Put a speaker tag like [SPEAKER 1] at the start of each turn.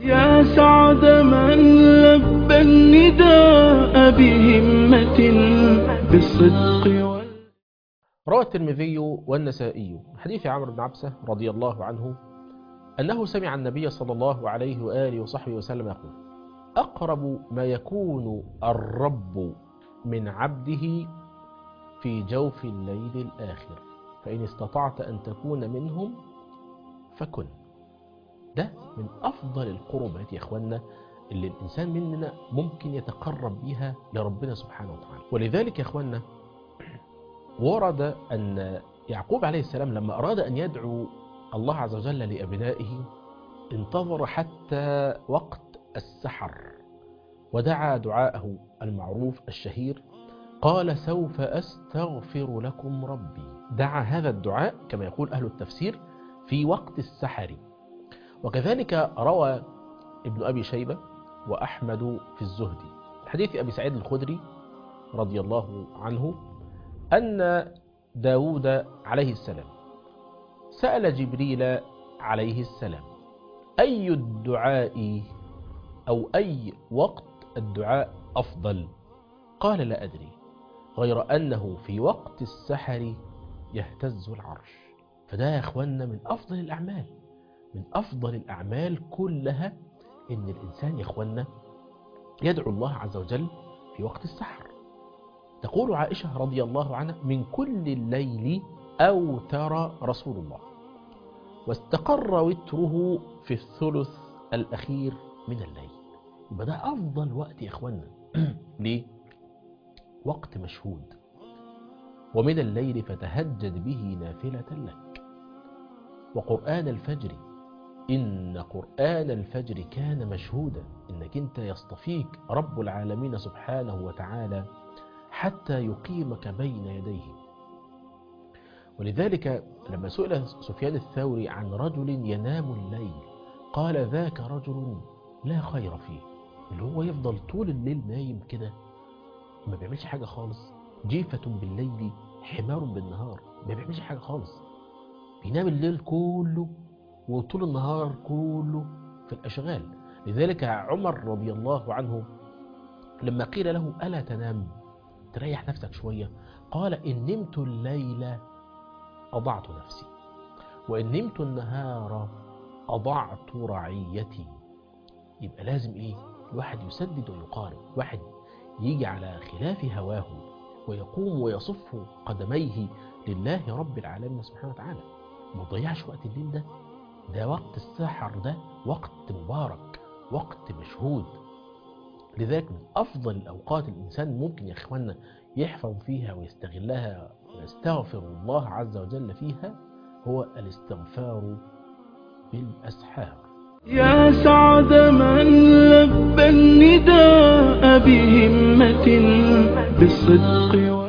[SPEAKER 1] يا سعد من لبى النداء بهمة بالصدق وال...
[SPEAKER 2] روى الترمذي والنسائي حديث عمرو بن عبسة رضي الله عنه أنه سمع النبي صلى الله عليه وآله وصحبه وسلم يقول أقرب ما يكون الرب من عبده في جوف الليل الآخر فإن استطعت أن تكون منهم فكن ده من أفضل القربات يا إخوانا اللي الإنسان مننا ممكن يتقرب بها لربنا سبحانه وتعالى ولذلك يا إخوانا ورد أن يعقوب عليه السلام لما أراد أن يدعو الله عز وجل لأبنائه انتظر حتى وقت السحر ودعا دعاءه المعروف الشهير قال سوف أستغفر لكم ربي دعا هذا الدعاء كما يقول أهل التفسير في وقت السحر وكذلك روى ابن أبي شيبة وأحمد في الزهد حديث أبي سعيد الخدري رضي الله عنه أن داود عليه السلام سأل جبريل عليه السلام أي الدعاء أو أي وقت الدعاء أفضل قال لا أدري غير أنه في وقت السحر يهتز العرش فده يا أخوانا من أفضل الأعمال من أفضل الأعمال كلها إن الإنسان يا أخوانا يدعو الله عز وجل في وقت السحر تقول عائشة رضي الله عنها من كل الليل أوتر رسول الله واستقر وتره في الثلث الأخير من الليل يبقى ده أفضل وقت يا إخوانا ليه؟ وقت مشهود ومن الليل فتهجد به نافلة لك وقرآن الفجر إن قرآن الفجر كان مشهودا إنك أنت يصطفيك رب العالمين سبحانه وتعالى حتى يقيمك بين يديه ولذلك لما سئل سفيان الثوري عن رجل ينام الليل قال ذاك رجل لا خير فيه اللي هو يفضل طول الليل نايم كده ما بيعملش حاجة خالص جيفة بالليل حمار بالنهار ما بيعملش حاجة خالص بينام الليل كله وطول النهار كله في الأشغال لذلك عمر رضي الله عنه لما قيل له ألا تنام تريح نفسك شوية قال إن نمت الليل أضعت نفسي وإن نمت النهار أضعت رعيتي يبقى لازم إيه الواحد يسدد ويقارب واحد يجي على خلاف هواه ويقوم ويصف قدميه لله رب العالمين سبحانه وتعالى ما تضيعش وقت الليل ده ده وقت السحر ده وقت مبارك وقت مشهود لذلك من أفضل الأوقات الإنسان ممكن يا إخوانا يحفظ فيها ويستغلها ويستغفر الله عز وجل فيها هو الاستغفار بالأسحار
[SPEAKER 1] يا سعد من لبى النداء بهمة بالصدق